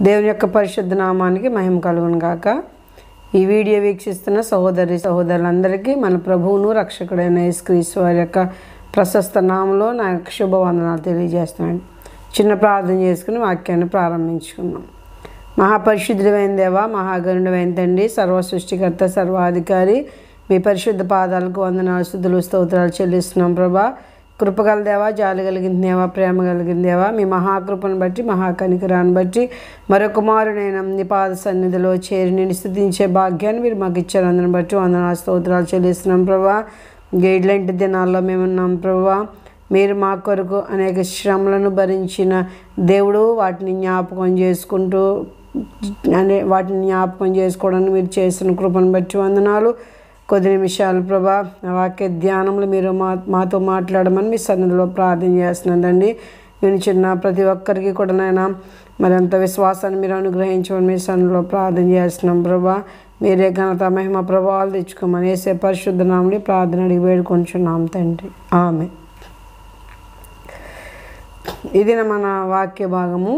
దేవుని యొక్క పరిశుద్ధ నామానికి మహిమ కలుగును గాక ఈ వీడియో వీక్షిస్తున్న సహోదరి సహోదరులందరికీ మన ప్రభువును రక్షకుడైన యేసుక్రీస్తు వారి యొక్క ప్రశస్త నామంలో నా యొక్క శుభవందనాలు తెలియజేస్తున్నాను చిన్న ప్రార్థన చేసుకుని వాక్యాన్ని ప్రారంభించుకున్నాం మహాపరిశుద్ధుడైన దేవ మహాగరుడైన తండ్రి సర్వ సృష్టికర్త సర్వాధికారి మీ పరిశుద్ధ పాదాలకు వందనాలు స్థుతులు స్తోత్రాలు చెల్లిస్తున్నాం ప్రభా కృపగల దేవా జాలి కలిగిన దేవా ప్రేమ కలిగిన దేవా మీ మహాకృపను బట్టి మహాకనికరాన్ని బట్టి మరొక మారునైనా నీ పాద సన్నిధిలో చేరి నేను స్థుతించే భాగ్యాన్ని మీరు మాకు ఇచ్చారు అందరిని బట్టి వందనాలు స్తోత్రాలు చెల్లిస్తున్నాం ప్రభా గేడ్లంటి దినాల్లో మేమున్నాం ప్రభా మీరు మా కొరకు అనేక శ్రమలను భరించిన దేవుడు వాటిని జ్ఞాపకం చేసుకుంటూ అనే వాటిని జ్ఞాపకం చేసుకోవడానికి మీరు చేసిన కృపను బట్టి వందనాలు కొద్ది నిమిషాలు ప్రభా నా వాక్య ధ్యానంలో మీరు మా మాతో మాట్లాడమని మీ సన్నిధిలో ప్రార్థన చేస్తున్నానండి నేను చిన్న ప్రతి ఒక్కరికి కూడా నాయన మరింత విశ్వాసాన్ని మీరు అనుగ్రహించమని మీ సన్నిధిలో ప్రార్థన చేస్తున్నాం ప్రభా మీరే ఘనత మహిమ ప్రభావాలు తెచ్చుకోమని వేసే పరిశుద్ధ నామని ప్రార్థన అడిగి వేడుకొంచున్నాం తండ్రి ఆమె ఇది మన వాక్య భాగము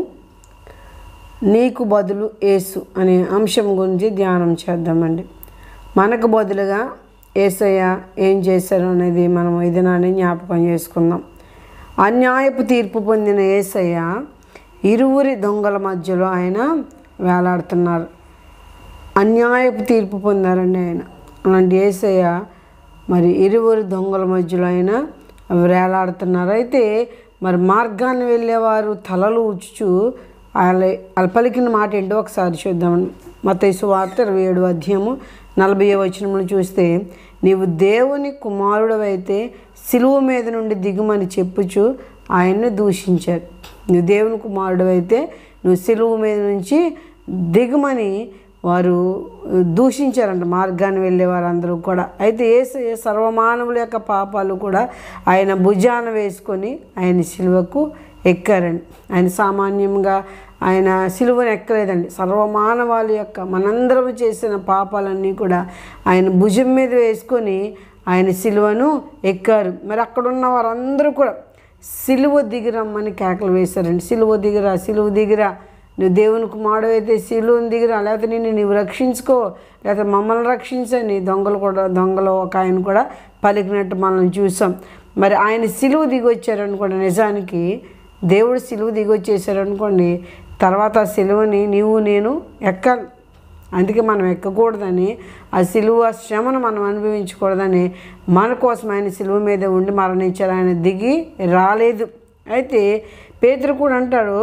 నీకు బదులు ఏసు అనే అంశం గురించి ధ్యానం చేద్దామండి మనకు బదులుగా ఏసయ్య ఏం చేశారు అనేది మనం ఈ దినాన్ని జ్ఞాపకం చేసుకుందాం అన్యాయపు తీర్పు పొందిన ఏసయ్య ఇరువురి దొంగల మధ్యలో ఆయన వేలాడుతున్నారు అన్యాయపు తీర్పు పొందారండి ఆయన అలాంటి ఏసయ్య మరి ఇరువురు దొంగల మధ్యలో ఆయన వేలాడుతున్నారు అయితే మరి మార్గాన్ని వెళ్ళేవారు తలలు ఉచుచు వాళ్ళ వాళ్ళ పలికిన మాట ఏంటో ఒకసారి చూద్దాం మతైసు వార్త ఇరవై ఏడు అధ్యాయము నలభై వచనములు చూస్తే నీవు దేవుని కుమారుడవైతే సిలువ మీద నుండి దిగుమని చెప్పుచు ఆయన్ని దూషించారు నువ్వు దేవుని కుమారుడు అయితే నువ్వు సిలువ మీద నుంచి దిగుమని వారు దూషించారంట మార్గాన్ని వెళ్ళే వారందరూ కూడా అయితే ఏ సర్వమానవుల యొక్క పాపాలు కూడా ఆయన భుజాన వేసుకొని ఆయన సిలువకు ఎక్కారండి ఆయన సామాన్యంగా ఆయన సిలువను ఎక్కలేదండి సర్వమానవాళి యొక్క మనందరం చేసిన పాపాలన్నీ కూడా ఆయన భుజం మీద వేసుకొని ఆయన సిలువను ఎక్కారు మరి అక్కడున్న వారందరూ కూడా సిలువ దిగిరమ్మని కేకలు వేశారండి సిలువ దిగిరా సిలువ దిగిరా నువ్వు దేవుని కుమారుడు అయితే సిలువను దిగిరా లేకపోతే నిన్ను నీవు రక్షించుకో లేకపోతే మమ్మల్ని రక్షించని దొంగలు కూడా దొంగలు ఒక ఆయన కూడా పలికినట్టు మనల్ని చూసాం మరి ఆయన సిలువ దిగి వచ్చారనుకోండి నిజానికి దేవుడు సిలువ దిగి వచ్చేసారనుకోండి తర్వాత ఆ సిలువని నీవు నేను ఎక్కాలి అందుకే మనం ఎక్కకూడదని ఆ సిలువ శ్రమను మనం అనుభవించకూడదని మన కోసం ఆయన సిలువ మీద ఉండి మరణించారు ఆయన దిగి రాలేదు అయితే పేతురు కూడా అంటాడు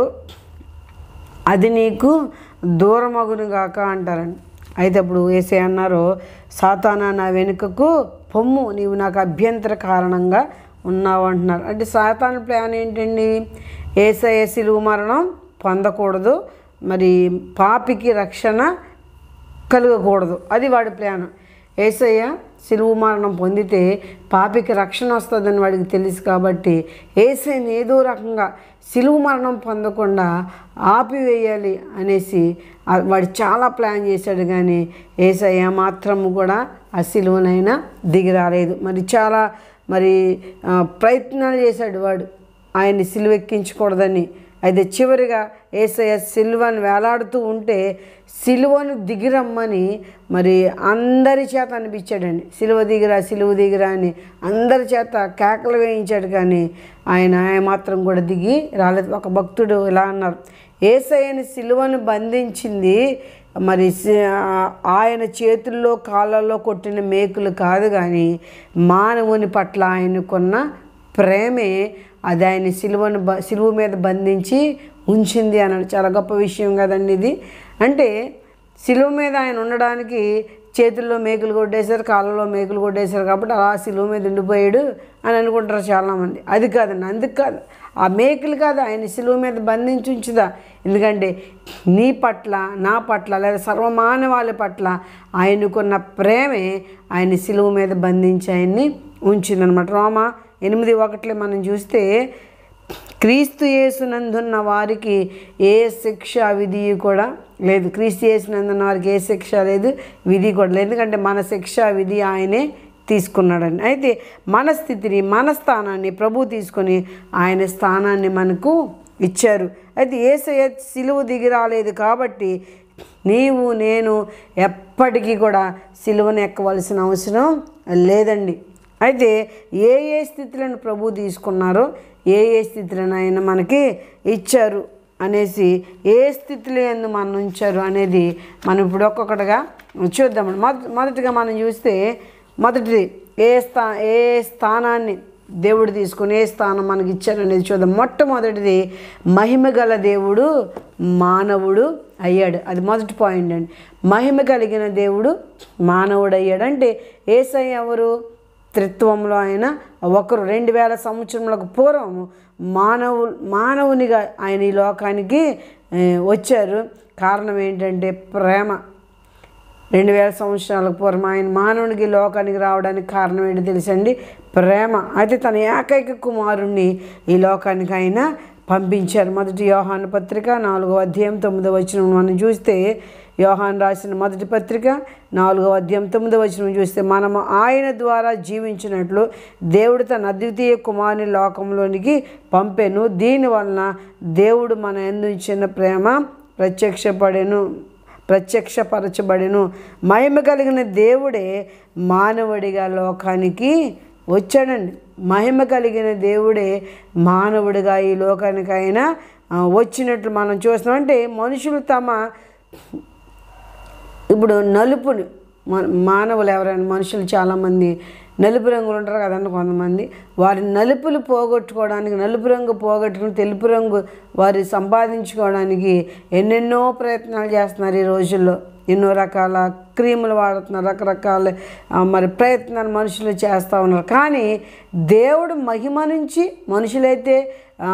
అది నీకు దూరమగును గాక అంటారండి అయితే అప్పుడు వేసే అన్నారు సాతానా నా వెనుకకు పొమ్ము నీవు నాకు అభ్యంతర కారణంగా ఉన్నావు అంటున్నారు అంటే సాతాన్ ప్లాన్ ఏంటండి ఏసఐ సిలువ మరణం పొందకూడదు మరి పాపికి రక్షణ కలగకూడదు అది వాడి ప్లాన్ ఏసయ్య సిలువు మరణం పొందితే పాపికి రక్షణ వస్తుందని వాడికి తెలుసు కాబట్టి ఏసైని ఏదో రకంగా సిలువు మరణం పొందకుండా ఆపివేయాలి అనేసి వాడు చాలా ప్లాన్ చేశాడు కానీ ఏసయ్య మాత్రము కూడా ఆ సిలువనైనా దిగి రాలేదు మరి చాలా మరి ప్రయత్నాలు చేశాడు వాడు ఆయన్ని సిలువెక్కించకూడదని అయితే చివరిగా ఏసయ్య సిల్వను వేలాడుతూ ఉంటే సిలువను దిగిరమ్మని మరి అందరి చేత అనిపించాడండి సిలువ దిగిరా సిలువ దిగిరా అని అందరి చేత కేకలు వేయించాడు కానీ ఆయన ఆయన మాత్రం కూడా దిగి రాలేదు ఒక భక్తుడు ఇలా అన్నారు ఏసయ్యని సిలువను బంధించింది మరి ఆయన చేతుల్లో కాళ్ళల్లో కొట్టిన మేకులు కాదు కానీ మానవుని పట్ల ఆయనకున్న ప్రేమే అది ఆయన సిలువను బ సిలువ మీద బంధించి ఉంచింది అన్నాడు చాలా గొప్ప విషయం కదండి ఇది అంటే సిలువ మీద ఆయన ఉండడానికి చేతుల్లో మేకులు కొట్టేశారు కాళ్ళలో మేకులు కొట్టేశారు కాబట్టి అలా సిలువ మీద ఉండిపోయాడు అని అనుకుంటారు చాలామంది అది కాదండి అందుకు కాదు ఆ మేకులు కాదు ఆయన సిలువ మీద బంధించి ఉంచుదా ఎందుకంటే నీ పట్ల నా పట్ల లేదా సర్వమానవాళి పట్ల ఆయనకున్న ప్రేమే ఆయన సిలువ మీద బంధించి ఆయన్ని ఉంచిందనమాట రోమా ఎనిమిది ఒకటిలో మనం చూస్తే క్రీస్తు యేసునందున్న వారికి ఏ శిక్ష విధి కూడా లేదు క్రీస్తు యేసునందున్న వారికి ఏ శిక్ష లేదు విధి కూడా లేదు ఎందుకంటే మన శిక్ష విధి ఆయనే తీసుకున్నాడండి అయితే మన స్థితిని మన స్థానాన్ని ప్రభు తీసుకొని ఆయన స్థానాన్ని మనకు ఇచ్చారు అయితే ఏసయ్య సిలువ దిగి రాలేదు కాబట్టి నీవు నేను ఎప్పటికీ కూడా సిలువను ఎక్కవలసిన అవసరం లేదండి అయితే ఏ ఏ స్థితులను ప్రభు తీసుకున్నారో ఏ ఏ స్థితులను ఆయన మనకి ఇచ్చారు అనేసి ఏ స్థితిలో ఎందు మనం ఉంచారు అనేది మనం ఇప్పుడు ఒక్కొక్కటిగా చూద్దామండి మొదట మొదటిగా మనం చూస్తే మొదటిది ఏ స్థా ఏ స్థానాన్ని దేవుడు తీసుకుని ఏ స్థానం మనకి ఇచ్చారు అనేది చూద్దాం మొట్టమొదటిది మహిమ గల దేవుడు మానవుడు అయ్యాడు అది మొదటి పాయింట్ అండి మహిమ కలిగిన దేవుడు మానవుడు అయ్యాడు అంటే ఏసై ఎవరు త్రిత్వంలో ఆయన ఒకరు రెండు వేల సంవత్సరములకు పూర్వం మానవు మానవునిగా ఆయన ఈ లోకానికి ఏ, వచ్చారు కారణం ఏంటంటే ప్రేమ రెండు వేల సంవత్సరాల పూర్వం ఆయన మానవునికి లోకానికి రావడానికి కారణం ఏంటో తెలుసండి ప్రేమ అయితే తన ఏకైక కుమారుణ్ణి ఈ లోకానికి ఆయన పంపించారు మొదటి యోహాను పత్రిక నాలుగో అధ్యాయం తొమ్మిదో వచనం మనం చూస్తే యోహాన్ రాసిన మొదటి పత్రిక నాలుగో అధ్యాయం తొమ్మిదో వచనం చూస్తే మనము ఆయన ద్వారా జీవించినట్లు దేవుడు తన అద్వితీయ కుమారుని లోకంలోనికి పంపెను దీనివలన దేవుడు మన ఎందుచిన ప్రేమ ప్రత్యక్షపడెను ప్రత్యక్షపరచబడెను మహిమ కలిగిన దేవుడే మానవుడిగా లోకానికి వచ్చాడండి మహిమ కలిగిన దేవుడే మానవుడిగా ఈ లోకానికి ఆయన ఆ, వచ్చినట్లు మనం చూస్తున్నాం అంటే మనుషులు తమ ఇప్పుడు నలుపుని మన మానవులు ఎవరైనా మనుషులు చాలామంది నలుపు రంగులు ఉంటారు కదండి కొంతమంది వారి నలుపులు పోగొట్టుకోవడానికి నలుపు రంగు పోగొట్టుకుని తెలుపు రంగు వారి సంపాదించుకోవడానికి ఎన్నెన్నో ప్రయత్నాలు చేస్తున్నారు ఈ రోజుల్లో ఎన్నో రకాల క్రీములు వాడుతున్నారు రకరకాల ఆ, మరి ప్రయత్నాలు మనుషులు చేస్తూ ఉన్నారు కానీ దేవుడు మహిమ నుంచి మనుషులైతే ఆ,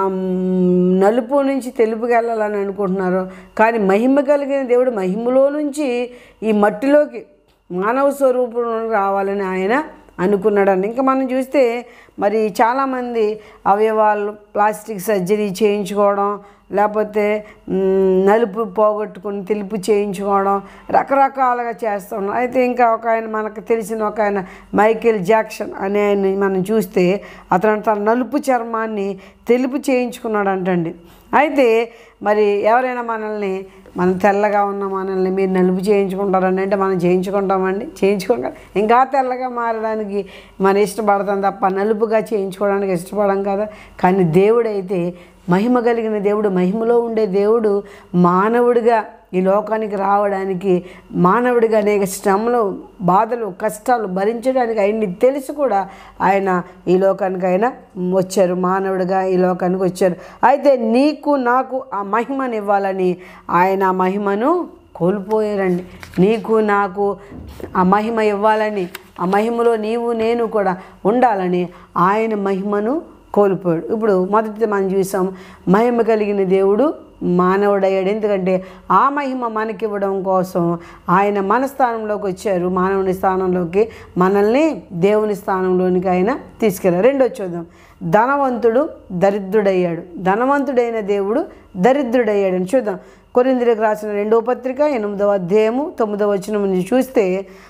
నలుపు నుంచి తెలుపుకి వెళ్ళాలని అనుకుంటున్నారు కానీ మహిమ కలిగిన దేవుడు మహిమలో నుంచి ఈ మట్టిలోకి మానవ స్వరూపంలోకి రావాలని ఆయన అనుకున్నాడండి ఇంకా మనం చూస్తే మరి చాలామంది అవయవాలు ప్లాస్టిక్ సర్జరీ చేయించుకోవడం లేకపోతే మ్, నలుపు పోగొట్టుకుని తెలుపు చేయించుకోవడం రకరకాలుగా చేస్తున్నాం అయితే ఇంకా ఒక ఆయన మనకు తెలిసిన ఒక ఆయన మైకేల్ జాక్సన్ అనే ఆయన్ని మనం చూస్తే అతను తన నలుపు చర్మాన్ని తెలుపు చేయించుకున్నాడు అంటండి అయితే మరి ఎవరైనా మనల్ని మనం తెల్లగా ఉన్న మనల్ని మీరు నలుపు చేయించుకుంటారని అంటే మనం చేయించుకుంటామండి చేయించుకోక ఇంకా తెల్లగా మారడానికి మనం ఇష్టపడతాం తప్ప నలుపుగా చేయించుకోవడానికి ఇష్టపడం కదా కానీ దేవుడైతే మహిమ కలిగిన దేవుడు మహిమలో ఉండే దేవుడు మానవుడిగా ఈ లోకానికి రావడానికి మానవుడిగా అనేక శ్రమలు బాధలు కష్టాలు భరించడానికి ఆయన్ని తెలిసి కూడా ఆయన ఈ లోకానికి ఆయన వచ్చారు మానవుడిగా ఈ లోకానికి వచ్చారు అయితే నీకు నాకు ఆ మహిమను ఇవ్వాలని ఆయన ఆ మహిమను కోల్పోయారండి నీకు నాకు ఆ మహిమ ఇవ్వాలని ఆ మహిమలో నీవు నేను కూడా ఉండాలని ఆయన మహిమను కోల్పోయాడు ఇప్పుడు మొదటి మనం చూసాం మహిమ కలిగిన దేవుడు మానవుడయ్యాడు ఎందుకంటే ఆ మహిమ మనకివ్వడం కోసం ఆయన మన స్థానంలోకి వచ్చారు మానవుని స్థానంలోకి మనల్ని దేవుని స్థానంలోనికి ఆయన తీసుకెళ్ళారు రెండో చూద్దాం ధనవంతుడు దరిద్రుడయ్యాడు ధనవంతుడైన దేవుడు దరిద్రుడయ్యాడని చూద్దాం కొరిందులకు రాసిన రెండో పత్రిక ఎనిమిదవ అధ్యాయము తొమ్మిదవ వచనం నుంచి చూస్తే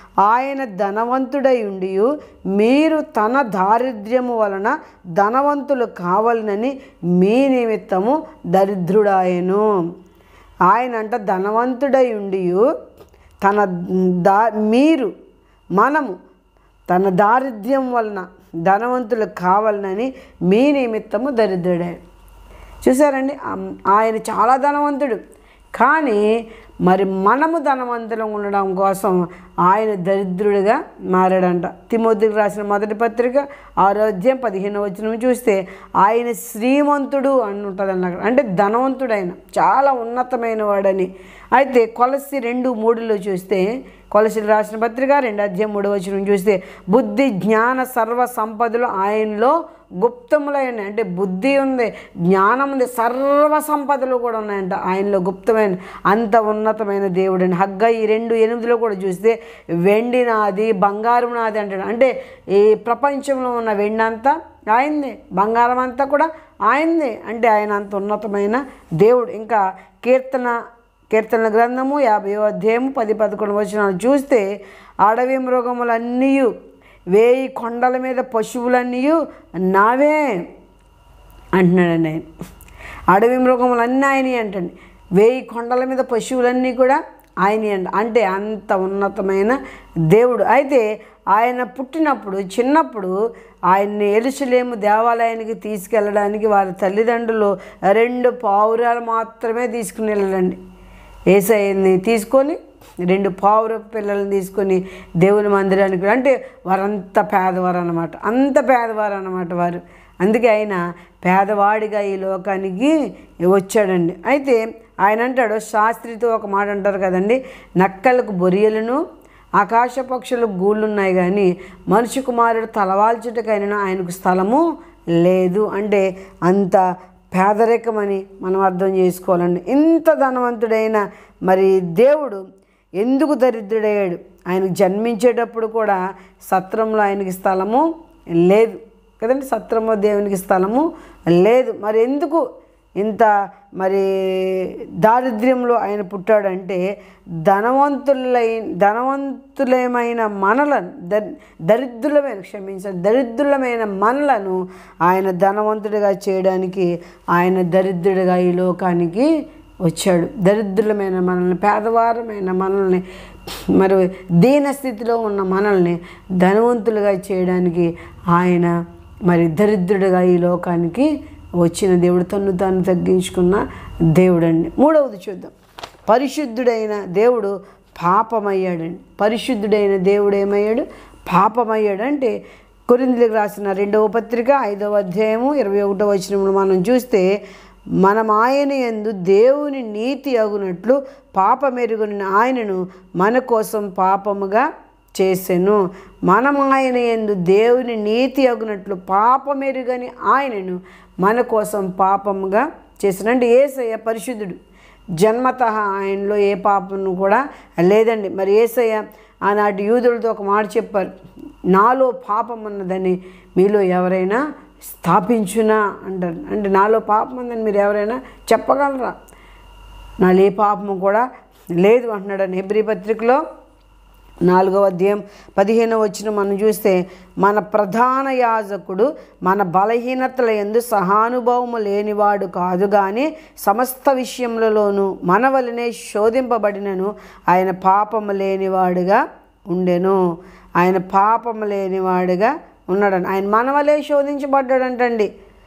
ఆయన ధనవంతుడై ఉండి మీరు తన దారిద్ర్యము వలన ధనవంతులు కావాలనని మీ నిమిత్తము దరిద్రుడాయను ఆయన అంట ధనవంతుడై ఉండి తన దా మీరు మనము తన దారిద్ర్యం వలన ధనవంతులు కావాలనని మీ నిమిత్తము దరిద్రుడాయను చూసారండి అమ్- ఆయన చాలా ధనవంతుడు కానీ మరి మనము ధనవంతులం ఉండడం కోసం ఆయన దరిద్రుడిగా మారాడంట తిమోతికి రాసిన మొదటి పత్రిక ఆరోగ్యం పదిహేను వచ్చిన చూస్తే ఆయన శ్రీమంతుడు అని ఉంటుంది అక్కడ అంటే ధనవంతుడైన చాలా ఉన్నతమైన వాడని అయితే కొలసి రెండు మూడులో చూస్తే కొలసిలు రాసిన పత్రిక రెండు అధ్యాయం మూడు వచ్చిన చూస్తే బుద్ధి జ్ఞాన సర్వ సంపదలు ఆయనలో గుప్తములైన అంటే బుద్ధి ఉంది జ్ఞానం ఉంది సర్వ సంపదలు కూడా ఉన్నాయంట ఆయనలో గుప్తమైన అంత ఉన్నతమైన దేవుడు అండి హగ్గ ఈ రెండు ఎనిమిదిలో కూడా చూస్తే వెండి నాది బంగారం నాది అంటాడు అంటే ఈ ప్రపంచంలో ఉన్న వెండి అంతా ఆయనదే బంగారం అంతా కూడా ఆయనదే అంటే ఆయన అంత ఉన్నతమైన దేవుడు ఇంకా కీర్తన కీర్తన గ్రంథము యాభై అధ్యాయము పది పదకొండు వచనాలు చూస్తే అడవి మృగములన్నీ వేయి కొండల మీద పశువులన్నీ నావే అంటున్నాడండి ఆయన అడవి మృగములన్నీ ఆయనే అంటండి వేయి కొండల మీద పశువులన్నీ కూడా ఆయనే అంట అంటే అంత ఉన్నతమైన దేవుడు అయితే ఆయన పుట్టినప్పుడు చిన్నప్పుడు ఆయన్ని ఎలుసులేము దేవాలయానికి తీసుకెళ్ళడానికి వారి తల్లిదండ్రులు రెండు పావురాలు మాత్రమే తీసుకుని వెళ్ళండి ఏసఐని తీసుకొని రెండు పావుర పిల్లల్ని తీసుకొని దేవుని మందిరానికి అంటే వారంతా పేదవారు అనమాట అంత పేదవారు అనమాట వారు అందుకే ఆయన పేదవాడిగా ఈ లోకానికి వచ్చాడండి అయితే ఆయన అంటాడు శాస్త్రితో ఒక మాట అంటారు కదండి నక్కలకు బొరియలను ఆకాశ పక్షులకు గూళ్ళు ఉన్నాయి కానీ మనిషి కుమారుడు తలవాల్చుటకైనా ఆయనకు స్థలము లేదు అంటే అంత పేదరికమని మనం అర్థం చేసుకోవాలండి ఇంత ధనవంతుడైన మరి దేవుడు ఎందుకు దరిద్రుడయ్యాడు ఆయనకు జన్మించేటప్పుడు కూడా సత్రంలో ఆయనకి స్థలము లేదు కదండి సత్రంలో దేవునికి స్థలము లేదు మరి ఎందుకు ఇంత మరి దారిద్ర్యంలో ఆయన పుట్టాడంటే ధనవంతులై ధనవంతులమైన మనలను దరి దరిద్రులమైన క్షమించండి దరిద్రులమైన మనలను ఆయన ధనవంతుడిగా చేయడానికి ఆయన దరిద్రుడిగా ఈ లోకానికి వచ్చాడు దరిద్రులమైన మనల్ని పేదవారమైన మనల్ని మరి దీన స్థితిలో ఉన్న మనల్ని ధనవంతులుగా చేయడానికి ఆయన మరి దరిద్రుడిగా ఈ లోకానికి వచ్చిన దేవుడు తన్ను తాను తగ్గించుకున్న దేవుడండి మూడవది చూద్దాం పరిశుద్ధుడైన దేవుడు పాపమయ్యాడండి పరిశుద్ధుడైన దేవుడు ఏమయ్యాడు పాపమయ్యాడు అంటే కొరిందులకు రాసిన రెండవ పత్రిక ఐదవ అధ్యాయము ఇరవై ఒకటో వచనంలో మనం చూస్తే మనం ఆయన ఎందు దేవుని నీతి అగునట్లు పాపమెరుగున ఆయనను మన కోసం పాపముగా చేసెను మనం ఆయన ఎందు దేవుని నీతి అగునట్లు పాపమెరుగని ఆయనను మన కోసం పాపముగా చేసిన అంటే ఏసయ్య పరిశుద్ధుడు జన్మత ఆయనలో ఏ పాపను కూడా లేదండి మరి ఏసయ్య ఆనాటి యూదులతో ఒక మాట చెప్పారు నాలో పాపం ఉన్నదని మీలో ఎవరైనా స్థాపించునా అంటారు అంటే నాలో పాపం ఉందని మీరు ఎవరైనా చెప్పగలరా నాలో ఏ పాపము కూడా లేదు అంటున్నాడు హెబ్రి పత్రికలో నాలుగవ అధ్యాయం పదిహేనవ వచ్చిన మనం చూస్తే మన ప్రధాన యాజకుడు మన బలహీనతల ఎందు సహానుభవము లేనివాడు కాదు కానీ సమస్త విషయములలోనూ మన వలనే శోధింపబడినను ఆయన పాపము లేనివాడుగా ఉండెను ఆయన పాపము లేనివాడుగా ఉన్నాడని ఆయన మన వలే శోధించబడ్డాడంటండి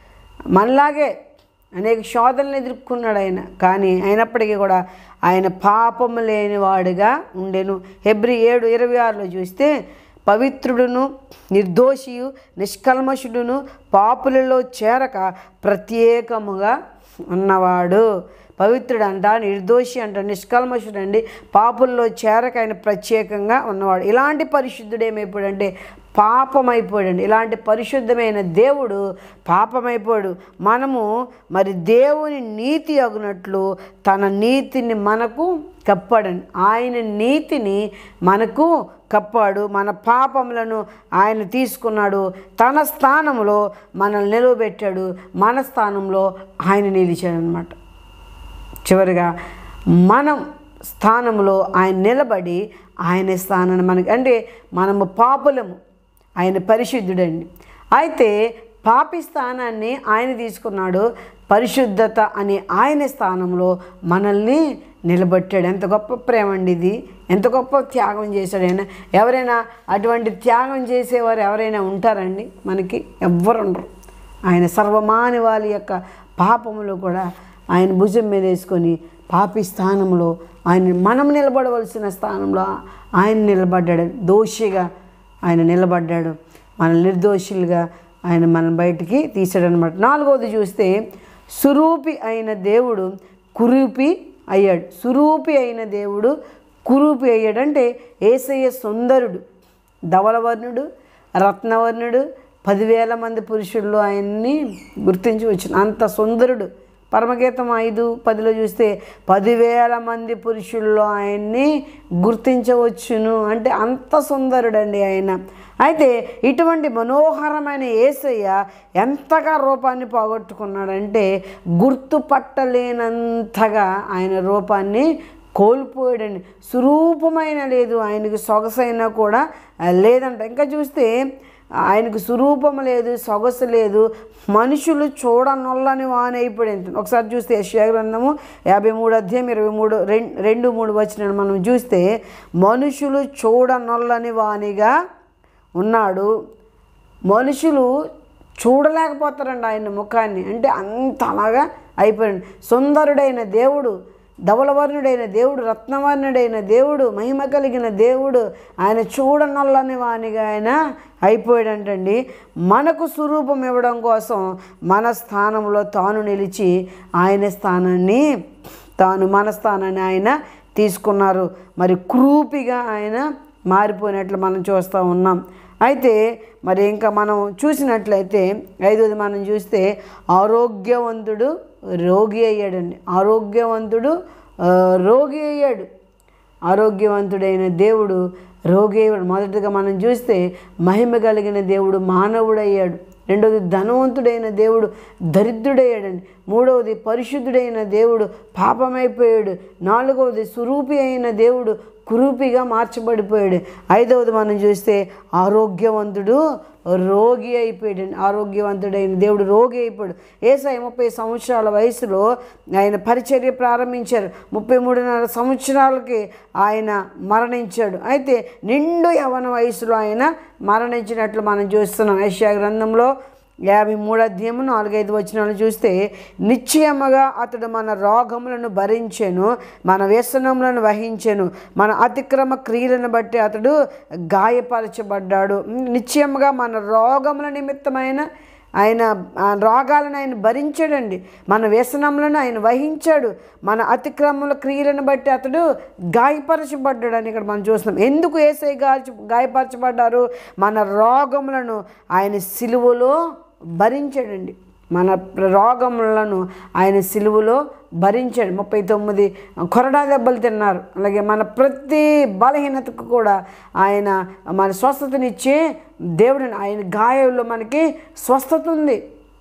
మనలాగే అనేక శోధనలు ఎదుర్కొన్నాడు ఆయన కానీ అయినప్పటికీ కూడా ఆయన పాపము లేనివాడుగా ఉండెను హెబ్రి ఏడు ఇరవై ఆరులో చూస్తే పవిత్రుడును నిర్దోషియు నిష్కల్మషుడును పాపులలో చేరక ప్రత్యేకముగా ఉన్నవాడు పవిత్రుడు అంట నిర్దోషి అంట నిష్కల్మషుడు అండి పాపుల్లో చేరక ఆయన ప్రత్యేకంగా ఉన్నవాడు ఇలాంటి పరిశుద్ధుడు ఏమైపోయాడంటే పాపమైపోయాడండి ఇలాంటి పరిశుద్ధమైన దేవుడు పాపమైపోయాడు మనము మరి దేవుని నీతి అగునట్లు తన నీతిని మనకు కప్పాడండి ఆయన నీతిని మనకు కప్పాడు మన పాపములను ఆయన తీసుకున్నాడు తన స్థానంలో మనల్ని నిలవబెట్టాడు మన స్థానంలో ఆయన నిలిచాడు అనమాట చివరిగా మనం స్థానంలో ఆయన నిలబడి ఆయన స్థానాన్ని మనకి అంటే మనము పాపులము ఆయన పరిశుద్ధుడండి అయితే పాపి స్థానాన్ని ఆయన తీసుకున్నాడు పరిశుద్ధత అనే ఆయన స్థానంలో మనల్ని నిలబెట్టాడు ఎంత గొప్ప ప్రేమ అండి ఇది ఎంత గొప్ప త్యాగం చేశాడు ఆయన ఎవరైనా అటువంటి త్యాగం చేసేవారు ఎవరైనా ఉంటారండి మనకి ఎవ్వరు ఉండరు ఆయన సర్వమాని వాళ్ళ యొక్క పాపములు కూడా ఆయన భుజం మీద వేసుకొని పాపి స్థానంలో ఆయన మనం నిలబడవలసిన స్థానంలో ఆయన నిలబడ్డాడు దోషిగా ఆయన నిలబడ్డాడు మన నిర్దోషులుగా ఆయన మన బయటికి తీసాడనమాట నాలుగవది చూస్తే సురూపి అయిన దేవుడు కురూపి అయ్యాడు సురూపి అయిన దేవుడు కురూపి అయ్యాడు అంటే ఏసయ్య సుందరుడు ధవలవర్ణుడు రత్నవర్ణుడు పదివేల మంది పురుషుల్లో ఆయన్ని గుర్తించి వచ్చిన అంత సుందరుడు పరమగీతం ఐదు పదిలో చూస్తే పదివేల మంది పురుషుల్లో ఆయన్ని గుర్తించవచ్చును అంటే అంత సుందరుడండి ఆయన అయితే ఇటువంటి మనోహరమైన ఏసయ్య ఎంతగా రూపాన్ని పోగొట్టుకున్నాడంటే గుర్తుపట్టలేనంతగా ఆయన రూపాన్ని కోల్పోయాడండి స్వరూపమైన లేదు ఆయనకి సొగసైనా కూడా లేదంట ఇంకా చూస్తే ఆయనకు స్వరూపం లేదు సొగసు లేదు మనుషులు చూడనొల్లని వాని అయిపోయింది ఒకసారి చూస్తే యెషయా గ్రంథము యాభై మూడు అధ్యాయం ఇరవై మూడు రెండు రెండు మూడు వచ్చిన మనం చూస్తే మనుషులు చూడనొల్లని వానిగా ఉన్నాడు మనుషులు చూడలేకపోతారండి ఆయన ముఖాన్ని అంటే అంత అలాగా అయిపోయింది సుందరుడైన దేవుడు ధవలవర్ణుడైన దేవుడు రత్నవర్ణుడైన దేవుడు మహిమ కలిగిన దేవుడు ఆయన చూడనల్లని వానిగా ఆయన అయిపోయాడంటండి మనకు స్వరూపం ఇవ్వడం కోసం మన స్థానంలో తాను నిలిచి ఆయన స్థానాన్ని తాను మన స్థానాన్ని ఆయన తీసుకున్నారు మరి క్రూపిగా ఆయన మారిపోయినట్లు మనం చూస్తూ ఉన్నాం అయితే మరి ఇంకా మనం చూసినట్లయితే ఐదోది మనం చూస్తే ఆరోగ్యవంతుడు రోగి అయ్యాడండి ఆరోగ్యవంతుడు ఆ, రోగి అయ్యాడు ఆరోగ్యవంతుడైన దేవుడు రోగి అయ్యాడు మొదటగా మనం చూస్తే మహిమ కలిగిన దేవుడు మానవుడయ్యాడు రెండవది ధనవంతుడైన దేవుడు దరిద్రుడయ్యాడండి మూడవది పరిశుద్ధుడైన దేవుడు పాపమైపోయాడు నాలుగవది సురూపి అయిన దేవుడు కురూపిగా మార్చబడిపోయాడు ఐదవది మనం చూస్తే ఆరోగ్యవంతుడు రోగి అయిపోయాడు ఆరోగ్యవంతుడైన దేవుడు రోగి అయిపోయాడు ఏసాయి ముప్పై సంవత్సరాల వయసులో ఆయన పరిచర్య ప్రారంభించారు ముప్పై మూడున్నర సంవత్సరాలకి ఆయన మరణించాడు అయితే నిండు యవన వయసులో ఆయన మరణించినట్లు మనం చూస్తున్నాం ఏషియా గ్రంథంలో యాభై మూడు అధ్యాయము నాలుగైదు వచనాలు చూస్తే నిశ్చయముగా అతడు మన రోగములను భరించెను మన వ్యసనములను వహించెను మన అతిక్రమ క్రియలను బట్టి అతడు గాయపరచబడ్డాడు నిశ్చయముగా మన రోగముల నిమిత్తమైన ఆయన ఆ రోగాలను ఆయన భరించాడండి మన వ్యసనములను ఆయన వహించాడు మన అతిక్రమముల క్రియలను బట్టి అతడు గాయపరచబడ్డాడు అని ఇక్కడ మనం చూస్తున్నాం ఎందుకు ఏసై గాయ గాయపరచబడ్డారు మన రోగములను ఆయన సిలువలో భరించాడండి మన రోగములను ఆయన సిలువలో భరించాడు ముప్పై తొమ్మిది కొరడా దెబ్బలు తిన్నారు అలాగే మన ప్రతి బలహీనతకు కూడా ఆయన మన స్వస్థతనిచ్చే దేవుడిని ఆయన గాయంలో మనకి స్వస్థత ఉంది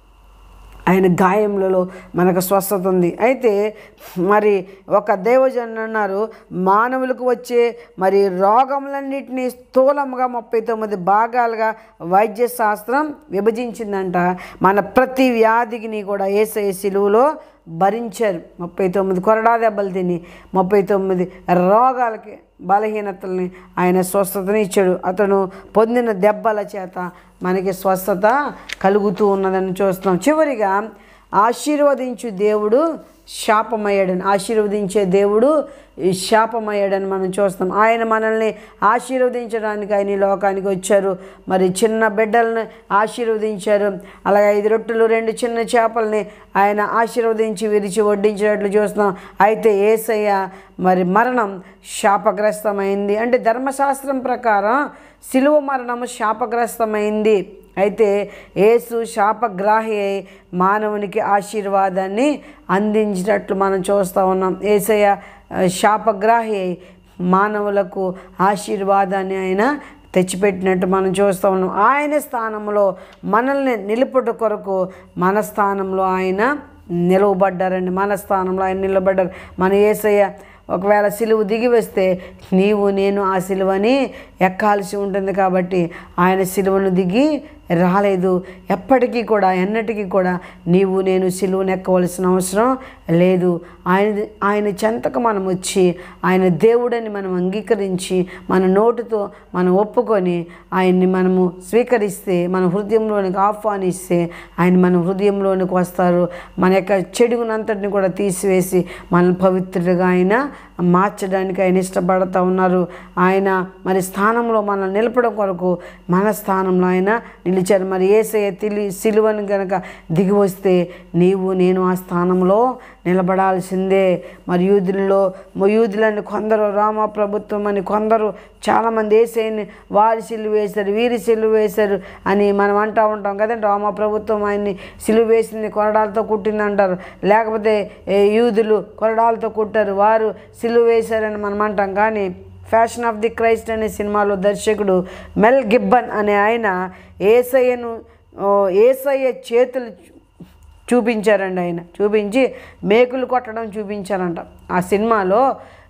ఆయన గాయములలో మనకు స్వస్థత ఉంది అయితే మరి ఒక దేవజన్ అన్నారు మానవులకు వచ్చే మరి రోగములన్నింటినీ స్థూలంగా ముప్పై తొమ్మిది భాగాలుగా వైద్య శాస్త్రం విభజించిందంట మన ప్రతి వ్యాధికిని కూడా ఏసఐ సిలువలో భరించారు ముప్పై తొమ్మిది కొరడా దెబ్బలు తిని ముప్పై తొమ్మిది రోగాలకి బలహీనతల్ని ఆయన స్వస్థతని ఇచ్చాడు అతను పొందిన దెబ్బల చేత మనకి స్వస్థత కలుగుతూ ఉన్నదని చూస్తున్నాం చివరిగా ఆశీర్వదించు దేవుడు శాపమయ్యాడని ఆశీర్వదించే దేవుడు ఈ శాపమయ్యాడని మనం చూస్తాం ఆయన మనల్ని ఆశీర్వదించడానికి ఆయన ఈ లోకానికి వచ్చారు మరి చిన్న బిడ్డల్ని ఆశీర్వదించారు అలాగే ఐదు రొట్టెలు రెండు చిన్న చేపల్ని ఆయన ఆశీర్వదించి విరిచి వడ్డించినట్లు చూస్తున్నాం అయితే ఏసయ్య మరి మరణం శాపగ్రస్తమైంది అంటే ధర్మశాస్త్రం ప్రకారం శిలువ మరణము శాపగ్రస్తమైంది అయితే యేసు శాపగ్రాహి అయి మానవునికి ఆశీర్వాదాన్ని అందించినట్లు మనం చూస్తూ ఉన్నాం ఏసయ్య ఆ, శాపగ్రాహి అయి మానవులకు ఆశీర్వాదాన్ని ఆయన తెచ్చిపెట్టినట్టు మనం చూస్తూ ఉన్నాం ఆయన స్థానంలో మనల్ని నిలుపుట కొరకు మన స్థానంలో ఆయన నిలవబడ్డారండి మన స్థానంలో ఆయన నిలబడ్డారు మన ఏసయ్య ఒకవేళ సిలువు దిగి వస్తే నీవు నేను ఆ సిలువని ఎక్కాల్సి ఉంటుంది కాబట్టి ఆయన సిలువను దిగి రాలేదు ఎప్పటికీ కూడా ఎన్నటికీ కూడా నీవు నేను సిలువను ఎక్కవలసిన అవసరం లేదు ఆయన ఆయన చెంతకు మనం వచ్చి ఆయన దేవుడని మనం అంగీకరించి మన నోటితో మనం ఒప్పుకొని ఆయన్ని మనము స్వీకరిస్తే మన హృదయంలోనికి ఆహ్వానిస్తే ఆయన మన హృదయంలోనికి వస్తారు మన యొక్క చెడుగునంతటిని కూడా తీసివేసి మన పవిత్రుడిగా ఆయన మార్చడానికి ఆయన ఇష్టపడుతూ ఉన్నారు ఆయన మరి స్థానంలో మనల్ని నిలపడం కొరకు మన స్థానంలో ఆయన నిలిచారు మరి ఏసయ్య తిలి సిలువను గనక దిగి వస్తే నీవు నేను ఆ స్థానంలో నిలబడాల్సిందే మరి యూదుల్లో యూదులని కొందరు రామ ప్రభుత్వం అని కొందరు చాలామంది ఏసైని వారి సిలువ వేశారు వీరి సిలువ వేశారు అని మనం అంటూ ఉంటాం కదండి రామ ప్రభుత్వం ఆయన్ని సిలువ వేసింది కొరడాలతో కుట్టింది అంటారు లేకపోతే ఏ, యూదులు కొరడాలతో కుట్టారు వారు సిలువ వేశారని మనం అంటాం కానీ ఫ్యాషన్ ఆఫ్ ది క్రైస్ట్ అనే సినిమాలో దర్శకుడు మెల్ గిబ్బన్ అనే ఆయన ఏసయ్యను ఓ, ఏసయ్య చేతులు చూ- చూపించారండి ఆయన చూపించి మేకులు కొట్టడం చూపించారంట ఆ సినిమాలో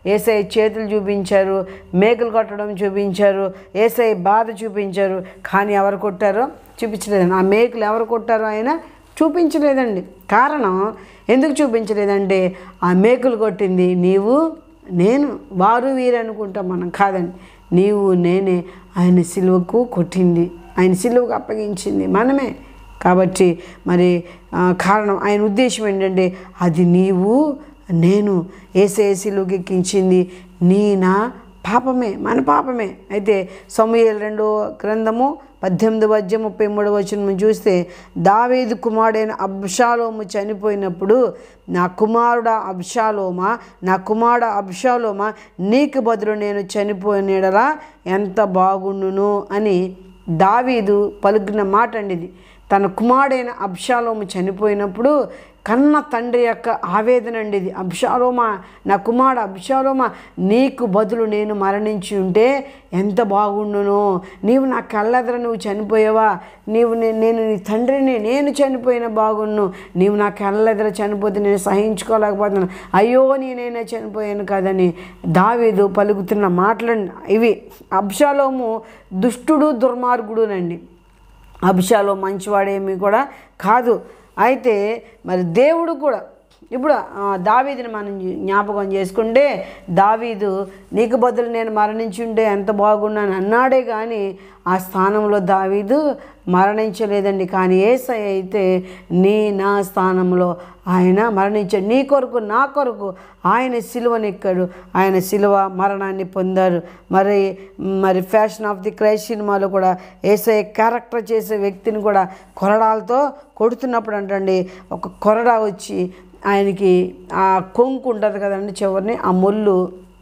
ఏసఐ చేతులు చూపించారు మేకులు కొట్టడం చూపించారు ఏసఐ బాధ చూపించారు కానీ ఎవరు కొట్టారో చూపించలేదండి ఆ మేకులు ఎవరు కొట్టారో ఆయన చూపించలేదండి కారణం ఎందుకు చూపించలేదంటే ఆ మేకులు కొట్టింది నీవు నేను వారు వీరు అనుకుంటాం మనం కాదండి నీవు నేనే ఆయన సిలువకు కొట్టింది ఆయన సిలువకు అప్పగించింది మనమే కాబట్టి మరి ఆ, కారణం ఆయన ఉద్దేశం ఏంటంటే అది నీవు నేను ఏసేసిలోకి ఎక్కించింది నీ నా పాపమే మన పాపమే అయితే సమూహలు రెండో గ్రంథము పద్దెనిమిది వద్య ముప్పై మూడవ వచనం చూస్తే దావేదు కుమారుడైన అబ్షాలోము చనిపోయినప్పుడు నా కుమారుడా అబ్షాలోమా నా కుమారుడ అబ్షాలోమా నీకు బదులు నేను చనిపోయినడలా ఎంత బాగుండును అని దావీదు పలుకున్న మాట అండి ఇది తన కుమారుడైన అబ్షాలోము చనిపోయినప్పుడు కన్న తండ్రి యొక్క ఆవేదన అండి ఇది అబ్షాలోమా నా కుమారుడు అబ్షాలోమా నీకు బదులు నేను మరణించి ఉంటే ఎంత బాగుండును నీవు నా కళ్ళెదర నువ్వు చనిపోయావా నీవు నే- నేను నీ తండ్రిని నేను చనిపోయిన బాగున్ను నీవు నా కళ్ళెదర చనిపోతే నేను సహించుకోలేకపోతున్నాను అయ్యో నేనైనా చనిపోయాను కదని దావీదు పలుకుతున్న మాటలండి ఇవి అబ్షాలోము దుష్టుడు దుర్మార్గుడునండి అభిషాలో మంచివాడేమి కూడా కాదు అయితే మరి దేవుడు కూడా ఇప్పుడు ఆ, దావీదుని మనం జ్ఞాపకం చేసుకుంటే దావీదు నీకు బదులు నేను మరణించి ఉంటే ఎంత బాగున్నాను అన్నాడే కానీ ఆ స్థానంలో దావీదు మరణించలేదండి కానీ ఏసై అయితే నీ నా స్థానంలో ఆయన మరణించాడు నీ కొరకు నా కొరకు ఆయన సిలువనెక్కాడు ఆయన సిలువ మరణాన్ని పొందారు మరి మరి ఫ్యాషన్ ఆఫ్ ది క్రైస్ట్ సినిమాలో కూడా ఏసఐ క్యారెక్టర్ చేసే వ్యక్తిని కూడా కొరడాలతో కొడుతున్నప్పుడు అంటండి ఒక కొరడా వచ్చి ఆయనకి ఆ కొంకు ఉంటుంది కదండి చివరిని ఆ ముళ్ళు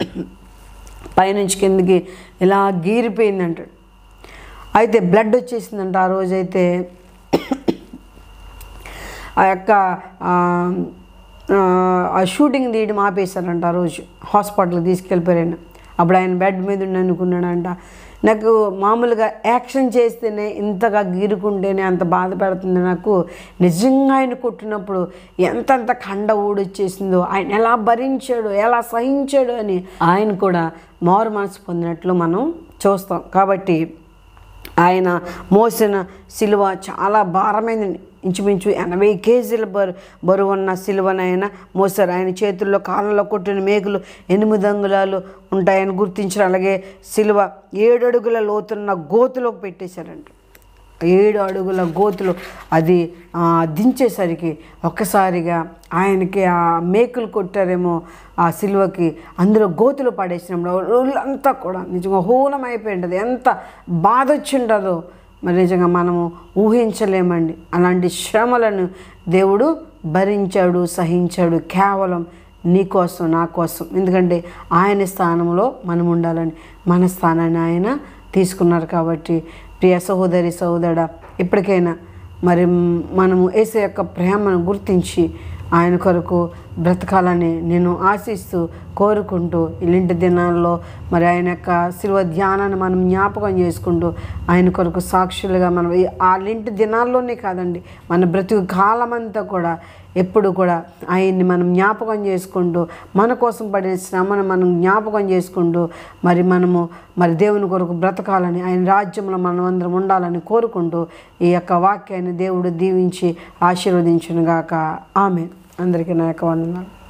పైనుంచి కిందకి ఇలా గీరిపోయింది అంటాడు అయితే బ్లడ్ వచ్చేసిందంట ఆ రోజైతే ఆ యొక్క ఆ, ఆ, ఆ షూటింగ్ తీయడం ఆపేశారంట ఆ రోజు హాస్పిటల్కి తీసుకెళ్ళిపోయాను అప్పుడు ఆయన బెడ్ మీద ఉండి అనుకున్నాడంట నాకు మామూలుగా యాక్షన్ చేస్తేనే ఇంతగా గీరుకుంటేనే అంత బాధ పెడుతుంది నాకు నిజంగా ఆయన కొట్టినప్పుడు ఎంతంత కండ ఊడొచ్చేసిందో ఆయన ఎలా భరించాడు ఎలా సహించాడు అని ఆయన కూడా మారు మనసు పొందినట్లు మనం చూస్తాం కాబట్టి ఆయన మోసిన సిలువ చాలా భారమైందండి ఇంచుమించు ఎనభై కేజీల బరు బరువు ఉన్న సిలువను ఆయన మోసారు ఆయన చేతుల్లో కాళ్ళలో కొట్టిన మేకులు ఎనిమిది అంగుళాలు ఉంటాయని గుర్తించారు అలాగే సిలువ ఏడు అడుగుల లోతున్న గోతులోకి పెట్టేశారంట ఏడు అడుగుల గోతులు అది ఆ, దించేసరికి ఒక్కసారిగా ఆయనకి ఆ మేకులు కొట్టారేమో ఆ సిలువకి అందులో గోతులు పడేసినప్పుడు రోజులంతా కూడా నిజంగా హూనం అయిపోయింటుంది ఎంత బాధ వచ్చి ఉంటుందో మరి నిజంగా మనము ఊహించలేమండి అలాంటి శ్రమలను దేవుడు భరించాడు సహించాడు కేవలం నీ కోసం నా కోసం ఎందుకంటే ఆయన స్థానంలో మనం ఉండాలని మన స్థానాన్ని ఆయన తీసుకున్నారు కాబట్టి ప్రియ సహోదరి సహోదర ఎప్పటికైనా మరి మనము ఏసే యొక్క ప్రేమను గుర్తించి ఆయన కొరకు బ్రతకాలని నేను ఆశిస్తూ కోరుకుంటూ ఇల్లింటి దినాల్లో మరి ఆయన యొక్క శిల్వ ధ్యానాన్ని మనం జ్ఞాపకం చేసుకుంటూ ఆయన కొరకు సాక్షులుగా మనం ఈ- ఆ లింటి దినాల్లోనే కాదండి మన బ్రతుకు కాలమంతా కూడా ఎప్పుడు కూడా ఆయన్ని మనం జ్ఞాపకం చేసుకుంటూ మన కోసం పడిన శ్రమను మనం జ్ఞాపకం చేసుకుంటూ మరి మనము మరి దేవుని కొరకు బ్రతకాలని ఆయన రాజ్యంలో మనం అందరం ఉండాలని కోరుకుంటూ ఈ యొక్క వాక్యాన్ని దేవుడు దీవించి ఆశీర్వదించునుగాక ఆమె అందరికీ నా యొక్క వందనాలు